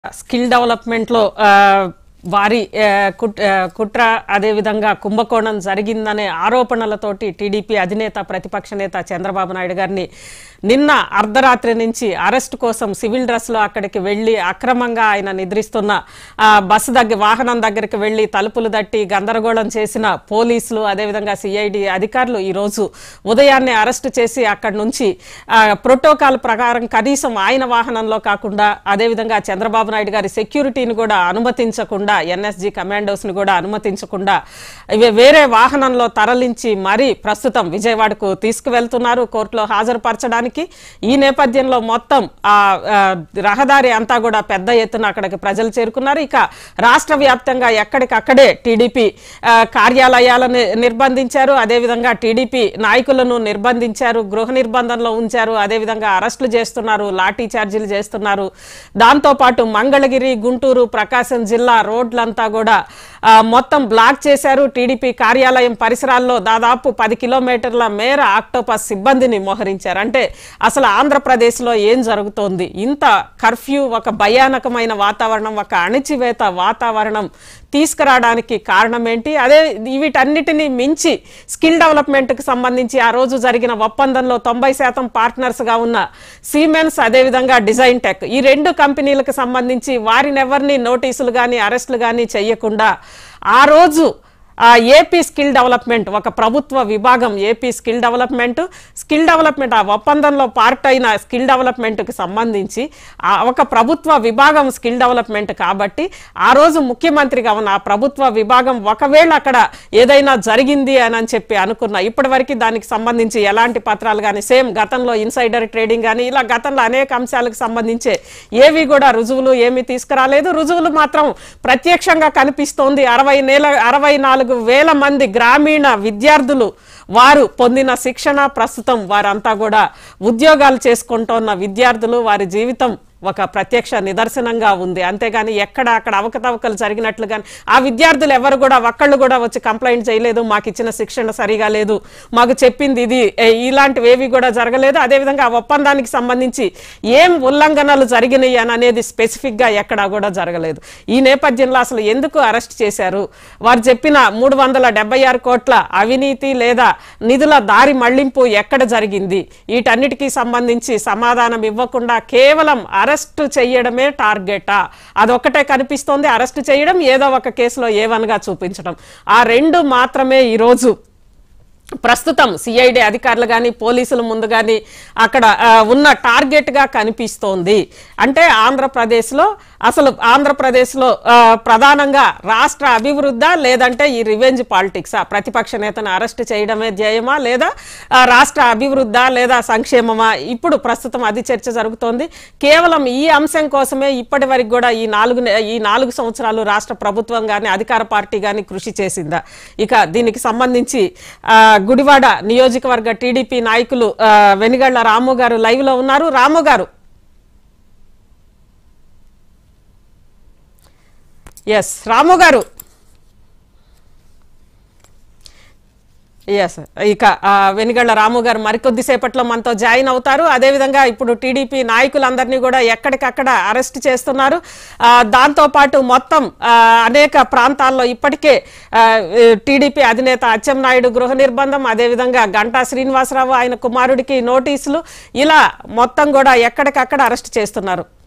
skill డెవలప్మెంట్లో ఆ, వారి ఆ, కుట్- ఆ, కుట్ర అదేవిధంగా కుంభకోణం జరిగిందనే ఆరోపణలతోటి టీడీపీ అధినేత ప్రతిపక్ష నేత చంద్రబాబు నాయుడు గారిని నిన్న అర్ధరాత్రి నుంచి అరెస్ట్ కోసం సివిల్ డ్రెస్లో అక్కడికి వెళ్ళి అక్రమంగా ఆయన నిద్రిస్తున్న ఆ, బస్సు దగ్గర వాహనం దగ్గరికి వెళ్ళి తలుపులు తట్టి గందరగోళం చేసిన పోలీసులు అదేవిధంగా సిఐడి అధికారులు ఈరోజు ఉదయాన్నే అరెస్ట్ చేసి అక్కడి నుంచి ఆ, ప్రోటోకాల్ ప్రకారం కనీసం ఆయన వాహనంలో కాకుండా అదేవిధంగా చంద్రబాబు నాయుడు గారి సెక్యూరిటీని కూడా అనుమతించకుండా ఎన్ఎస్జి కమాండోస్ ని కూడా అనుమతించకుండా ఇవి వేరే వాహనంలో తరలించి మరీ ప్రస్తుతం విజయవాడకు తీసుకువెళ్తున్నారు కోర్టులో హాజరుపరచడానికి ఈ నేపథ్యంలో మొత్తం ఆ ఆ, రహదారి అంతా కూడా పెద్ద ఎత్తున అక్కడికి ప్రజలు చేరుకున్నారు ఇక రాష్ట్ర వ్యాప్తంగా ఎక్కడికక్కడే టీడీపీ ఆ, కార్యాలయాలను నిర్బంధించారు అదేవిధంగా టీడీపీ నాయకులను నిర్బంధించారు గృహ నిర్బంధంలో ఉంచారు అదేవిధంగా అరెస్టులు చేస్తున్నారు లాఠీ చార్జీలు చేస్తున్నారు దాంతోపాటు మంగళగిరి గుంటూరు ప్రకాశం జిల్లా రోడ్లంతా కూడా ఆ, మొత్తం బ్లాక్ చేశారు టీడీపీ కార్యాలయం పరిసరాల్లో దాదాపు పది కిలోమీటర్ల మేర ఆక్టోపస్ సిబ్బందిని మోహరించారు అంటే అసలు ఆంధ్రప్రదేశ్లో ఏం జరుగుతోంది ఇంత కర్ఫ్యూ ఒక భయానకమైన వాతావరణం ఒక అణిచివేత వాతావరణం తీసుకురావడానికి కారణం ఏంటి అదే వీటన్నిటిని మించి స్కిల్ డెవలప్మెంట్కి సంబంధించి ఆ రోజు జరిగిన ఒప్పందంలో తొంభై శాతం పార్ట్నర్స్గా ఉన్న సీమెన్స్ అదేవిధంగా డిజైన్ టెక్ ఈ రెండు కంపెనీలకు సంబంధించి వారినెవరిని నోటీసులు కానీ అరెస్టులు కానీ చేయకుండా ఆ రోజు ఆ ఏపీ స్కిల్ డెవలప్మెంట్ ఒక ప్రభుత్వ విభాగం AP skill development skill development ఆ ఒప్పందంలో పార్ట్ అయిన స్కిల్ డెవలప్మెంట్కి సంబంధించి ఆ ఒక ప్రభుత్వ విభాగం స్కిల్ డెవలప్మెంట్ కాబట్టి ఆ రోజు ముఖ్యమంత్రిగా ఉన్న ఆ ప్రభుత్వ విభాగం ఒకవేళ అక్కడ ఏదైనా జరిగింది అని అని చెప్పి అనుకున్నా ఇప్పటివరకు దానికి సంబంధించి ఎలాంటి పత్రాలు కానీ సేమ్ గతంలో ఇన్సైడర్ ట్రేడింగ్ కానీ ఇలా గతంలో అనేక అంశాలకు సంబంధించే ఏవి కూడా రుజువులు ఏమీ తీసుకురాలేదు రుజువులు మాత్రం ప్రత్యక్షంగా కనిపిస్తోంది అరవై నేల అరవై నాలుగు వేల మంది గ్రామీణ విద్యార్థులు వారు పొందిన శిక్షణ ప్రస్తుతం వారంతా కూడా ఉద్యోగాలు చేసుకుంటున్న విద్యార్థులు వారి జీవితం ఒక ప్రత్యక్ష నిదర్శనంగా ఉంది అంతేగాని ఎక్కడ అక్కడ అవకతవకలు జరిగినట్లు కానీ ఆ విద్యార్థులు ఎవరు కూడా ఒక్కళ్ళు కూడా వచ్చి కంప్లైంట్ చేయలేదు మాకు ఇచ్చిన శిక్షణ సరిగా లేదు మాకు చెప్పింది ఇది ఏ, ఇలాంటివి ఏవి కూడా జరగలేదు అదేవిధంగా ఆ ఒప్పందానికి సంబంధించి ఏం ఉల్లంఘనలు జరిగినాయి అని అనేది స్పెసిఫిక్ గా ఎక్కడా కూడా జరగలేదు ఈ నేపథ్యంలో అసలు ఎందుకు అరెస్ట్ చేశారు వారు చెప్పిన మూడు వందల డెబ్బై ఆరు కోట్ల అవినీతి లేదా నిధుల దారి మళ్లింపు ఎక్కడ జరిగింది వీటన్నిటికీ సంబంధించి సమాధానం ఇవ్వకుండా కేవలం అరెస్ట్ చేయడమే టార్గెటా అదొక్కటే కనిపిస్తోంది అరెస్ట్ చేయడం ఏదో ఒక కేసులో ఏవనగా చూపించడం ఆ రెండు మాత్రమే ఈరోజు ప్రస్తుతం సిఐడి అధికారులు కానీ పోలీసుల ముందు కానీ అక్కడ ఆ, ఉన్న టార్గెట్ గా కనిపిస్తోంది అంటే ఆంధ్రప్రదేశ్లో అసలు ఆంధ్రప్రదేశ్లో ఆ, ప్రధానంగా రాష్ట్ర అభివృద్ధా లేదంటే ఈ రివెంజ్ పాలిటిక్సా ప్రతిపక్ష నేతను అరెస్ట్ చేయడమే ధ్యేయమా లేదా ఆ, రాష్ట్ర అభివృద్ధా లేదా సంక్షేమమా ఇప్పుడు ప్రస్తుతం అది చర్చ జరుగుతోంది కేవలం ఈ అంశం కోసమే ఇప్పటి వరకు కూడా ఈ నాలుగు నె- ఈ నాలుగు సంవత్సరాలు రాష్ట్ర ప్రభుత్వం కానీ అధికార పార్టీ కానీ కృషి చేసిందా ఇక దీనికి సంబంధించి ఆ, గుడివాడ నియోజకవర్గ టీడీపీ నాయకులు ఆ, వెనిగళ్ల రాము గారు లైవ్ లో ఉన్నారు రాము గారు ఎస్ రాము గారు ఎస్ ఇక ఆ, వెనిగళ్ల రాము గారు మరికొద్ది సేపట్లో మనతో జాయిన్ అవుతారు అదేవిధంగా ఇప్పుడు టీడీపీ నాయకులందరినీ కూడా ఎక్కడికక్కడ అరెస్ట్ చేస్తున్నారు ఆ, దాంతోపాటు మొత్తం ఆ, అనేక ప్రాంతాల్లో ఇప్పటికే ఆ, ఏ, టీడీపీ అధినేత అచ్చెన్నాయుడు గృహ నిర్బంధం అదేవిధంగా గంటా శ్రీనివాసరావు ఆయన కుమారుడికి నోటీసులు ఇలా మొత్తం కూడా ఎక్కడికక్కడ అరెస్ట్ చేస్తున్నారు